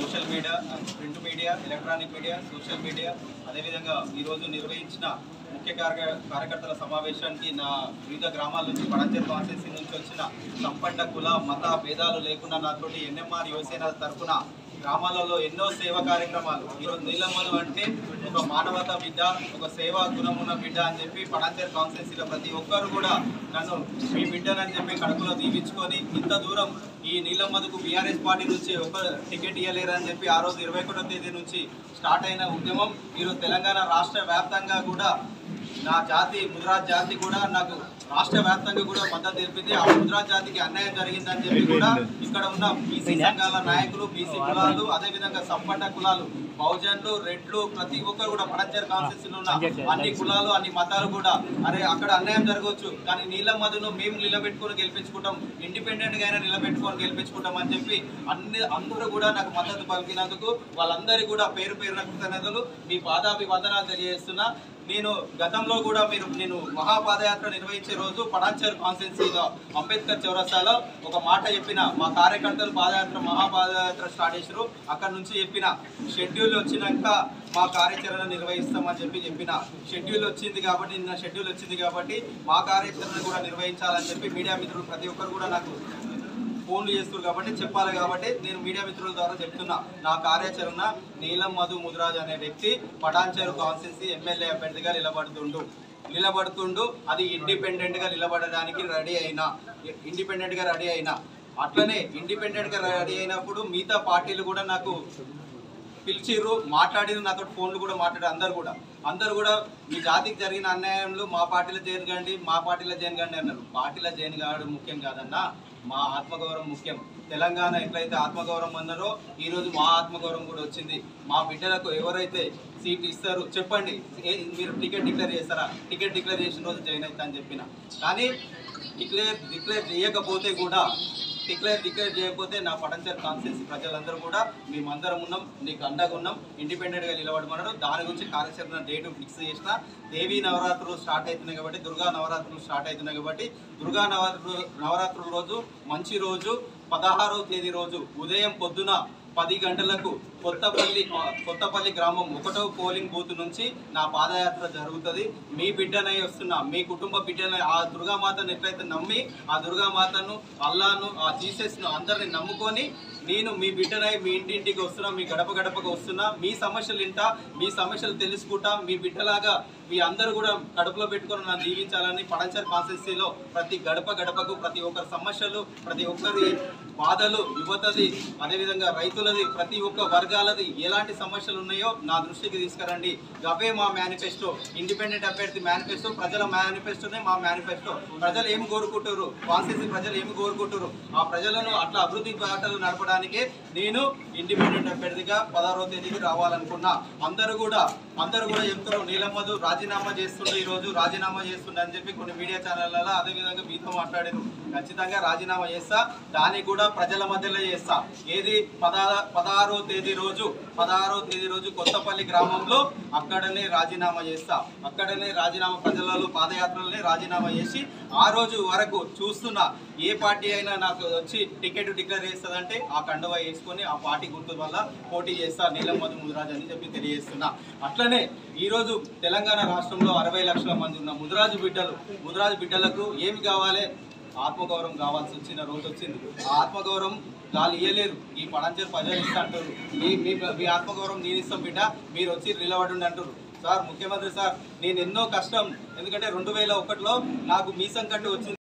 social media print media electronic media social media అదేవిధంగా ఈరోజు నిర్వహించిన ముఖ్య కార్య కార్యకర్తల సమావేశానికి నా వివిధ గ్రామాల నుంచి పడంచర్ కాన్స్టిట్యూన్సీ నుంచి వచ్చిన సంపన్న కుల మత భేదాలు లేకుండా నాతోటి ఎన్ఎంఆర్ యువసేన తరఫున గ్రామాలలో ఎన్నో సేవా కార్యక్రమాలు ఈరోజు నీలమ్మలు అంటే ఒక మానవత బిడ్డ ఒక సేవా గుణం ఉన్న బిడ్డ అని చెప్పి పడంచేరు కాన్స్టిట్యూన్సీలో ప్రతి ఒక్కరు కూడా నన్ను మీ బిడ్డనని చెప్పి కడుపులో దీవించుకొని ఇంత దూరం ఈ నీలమ్మదుకు బీఆర్ఎస్ పార్టీ నుంచి ఒక టికెట్ ఇవ్వలేరని చెప్పి ఆ రోజు ఇరవై ఒకటో తేదీ నుంచి స్టార్ట్ అయిన ఉద్యమం ఈరోజు తెలంగాణ రాష్ట్ర వ్యాప్తంగా కూడా నా జాతి ముద్రాజ్ జాతి కూడా నాకు రాష్ట్ర వ్యాప్తంగా కూడా మద్దతు తెలిపింది ఆ ముద్రాజ్ జాతికి అన్యాయం జరిగిందని చెప్పి కూడా ఇక్కడ ఉన్న బీసీ సంఘాల నాయకులు బీసీ కులాలు అదే విధంగా సంపన్న కులాలు బహుజన్లు రెడ్లు ప్రతి ఒక్కరు కూడా పడంచర్ కాన్స్టిట్యూన్సీలో ఉన్న అన్ని కులాలు అన్ని మతాలు కూడా అరే అక్కడ అన్యాయం జరగవచ్చు కానీ నీళ్ళ మధును మేము నిలబెట్టుకొని గెలిపించుకుంటాం ఇండిపెండెంట్ గా అయినా నిలబెట్టుకొని గెలిపించుకుంటాం అని చెప్పి అన్ని అందరూ కూడా నాకు మద్దతు పలికినందుకు వాళ్ళందరికీ కూడా పేరు పేరున కృతజ్ఞతలు మీ పాదాభివందనాలు తెలియజేస్తున్నా నేను గతంలో కూడా మీరు నేను మహాపాదయాత్ర నిర్వహించే రోజు పడాంచర్ కాన్స్టిట్యున్సీలో అంబేద్కర్ చౌరస్తాలో ఒక మాట చెప్పిన మా కార్యకర్తలు పాదయాత్ర మహాపాదయాత్ర స్టార్ట్ చేసారు అక్కడ నుంచి చెప్పిన షెడ్యూల్ వచ్చినాక మా కార్యాచరణ నిర్వహిస్తామని చెప్పి చెప్పిన షెడ్యూల్ వచ్చింది కాబట్టి నిన్న షెడ్యూల్ వచ్చింది కాబట్టి మా కార్యాచరణ కూడా నిర్వహించాలని చెప్పి మీడియా మిత్రులు ప్రతి ఒక్కరు కూడా నాకు ఫోన్లు చేస్తారు కాబట్టి చెప్పాలి కాబట్టి నేను మీడియా మిత్రుల ద్వారా చెప్తున్నా నా కార్యాచరణ నీలం మధు ముదిరాజ్ అనే వ్యక్తి పటాన్చేరు కాన్స్టిట్యున్సీ ఎమ్మెల్యే అభ్యర్థిగా నిలబడుతుండు నిలబడుతుండు అది ఇండిపెండెంట్ గా నిలబడడానికి రెడీ అయినా ఇండిపెండెంట్ గా రెడీ అయినా అట్లనే ఇండిపెండెంట్ గా రెడీ అయినప్పుడు మిగతా పార్టీలు కూడా నాకు పిలిచిర్రు మాట్లాడిన నాతో ఫోన్లు కూడా మాట్లాడారు అందరు కూడా అందరు కూడా మీ జాతికి జరిగిన అన్యాయంలో మా పార్టీలో చేయనుకండి మా పార్టీలో చేయనుకండి అన్నారు పార్టీలో చేయను కావడం ముఖ్యం కాదన్నా మా ఆత్మగౌరవం ముఖ్యం తెలంగాణ ఎట్లయితే ఆత్మగౌరవం అన్నారో ఈ రోజు మా ఆత్మగౌరవం కూడా వచ్చింది మా బిడ్డలకు ఎవరైతే సీట్ ఇస్తారు చెప్పండి ఏ- మీరు టికెట్ డిక్లేర్ చేస్తారా టికెట్ డిక్లేర్ చేసిన రోజు జాయిన్ అవుతా అని చెప్పిన కానీ డిక్లేర్ డిక్లేర్ చేయకపోతే కూడా డిక్లేర్ డిక్లేర్ చేయకపోతే నా పటంచర్ కాన్స్టిట్యూన్సీ ప్రజలందరూ కూడా మేమందరం ఉన్నాం నీకు అండగా ఉన్నాం ఇండిపెండెంట్గా నిలబడమన్నారు దాని గురించి కార్యాచరణ డేట్ ఫిక్స్ చేసిన దేవీ నవరాత్రులు స్టార్ట్ అవుతున్నాయి కాబట్టి దుర్గా నవరాత్రులు స్టార్ట్ అవుతున్నాయి కాబట్టి దుర్గా నవరాత్రులు నవరాత్రుల రోజు మంచి రోజు పదహారవ తేదీ రోజు ఉదయం పొద్దున పది గంటలకు కొత్తపల్లి కొత్తపల్లి గ్రామం ఒకటో పోలింగ్ బూత్ నుంచి నా పాదయాత్ర జరుగుతుంది మీ బిడ్డనై వస్తున్నా మీ కుటుంబ బిడ్డనై ఆ దుర్గామాతను ఎట్లయితే నమ్మి ఆ దుర్గామాతను అల్లాను ఆ జీసస్ను అందరిని నమ్ముకొని నేను మీ బిడ్డనై మీ ఇంటింటికి వస్తున్నా మీ గడప గడపకు వస్తున్నా మీ సమస్యలు వింటా మీ సమస్యలు తెలుసుకుంటా మీ బిడ్డలాగా మీ అందరూ కూడా కడుపులో పెట్టుకొని నన్ను దీవించాలని పడంచర్ కాన్స్టిట్యూన్సీలో ప్రతి గడప గడపకు ప్రతి ఒక్కరి సమస్యలు ప్రతి ఒక్కరి బాధలు యువతది అదేవిధంగా రైతులది ప్రతి ఒక్క వర్గాలది ఎలాంటి సమస్యలు ఉన్నాయో నా దృష్టికి తీసుకురండి అవే మా మేనిఫెస్టో ఇండిపెండెంట్ అభ్యర్థి మేనిఫెస్టో ప్రజల మేనిఫెస్టోనే మా మేనిఫెస్టో ప్రజలు ఏమి కోరుకుంటారు కాన్స్టిట్యూన్సీ ప్రజలు ఏమి కోరుకుంటారు ఆ ప్రజలను అట్లా అభివృద్ధి బాటలు నడపడానికే నేను ఇండిపెండెంట్ అభ్యర్థిగా పదహారవ తేదీకి రావాలనుకున్నా అందరూ కూడా అందరూ కూడా చెప్తారు నీలమ్మదు రాజీనామా చేస్తుండే ఈ రోజు రాజీనామా చేస్తుండే అని చెప్పి కొన్ని మీడియా ఛానళ్ళలో అదే విధంగా మీతో మాట్లాడారు ఖచ్చితంగా రాజీనామా చేస్తా దానికి కూడా ప్రజల మధ్యలో చేస్తా ఏది పదహార పదహారో తేదీ రోజు పదహారో తేదీ రోజు కొత్తపల్లి గ్రామంలో అక్కడనే రాజీనామా చేస్తా అక్కడనే రాజీనామా ప్రజలలో పాదయాత్రలనే రాజీనామా చేసి ఆ రోజు వరకు చూస్తున్నా ఏ పార్టీ అయినా నాకు వచ్చి టికెట్ డిక్లేర్ చేస్తుందంటే ఆ కండువా వేసుకొని ఆ పార్టీ గుర్తు వల్ల పోటీ చేస్తా నీలమ్మధు ముదిరాజ్ అని చెప్పి తెలియజేస్తున్నా అట్లనే ఈరోజు తెలంగాణ రాష్ట్రంలో అరవై లక్షల మంది ఉన్న ముదిరాజు బిడ్డలు ముదిరాజు బిడ్డలకు ఏమి కావాలి ఆత్మగౌరవం కావాల్సి వచ్చిన రోజు వచ్చింది ఆ ఆత్మగౌరవం వాళ్ళు ఇయ్యలేరు ఈ పడంచేరు ప్రజలు ఇస్తా అంటారు మీ మీ మీ ఆత్మగౌరవం నేను ఇస్తాం బిడ్డ మీరు వచ్చి నిలబడి అంటారు సార్ ముఖ్యమంత్రి సార్ నేను ఎన్నో కష్టం ఎందుకంటే రెండు వేల ఒకటిలో నాకు మీసం కట్టు వచ్చింది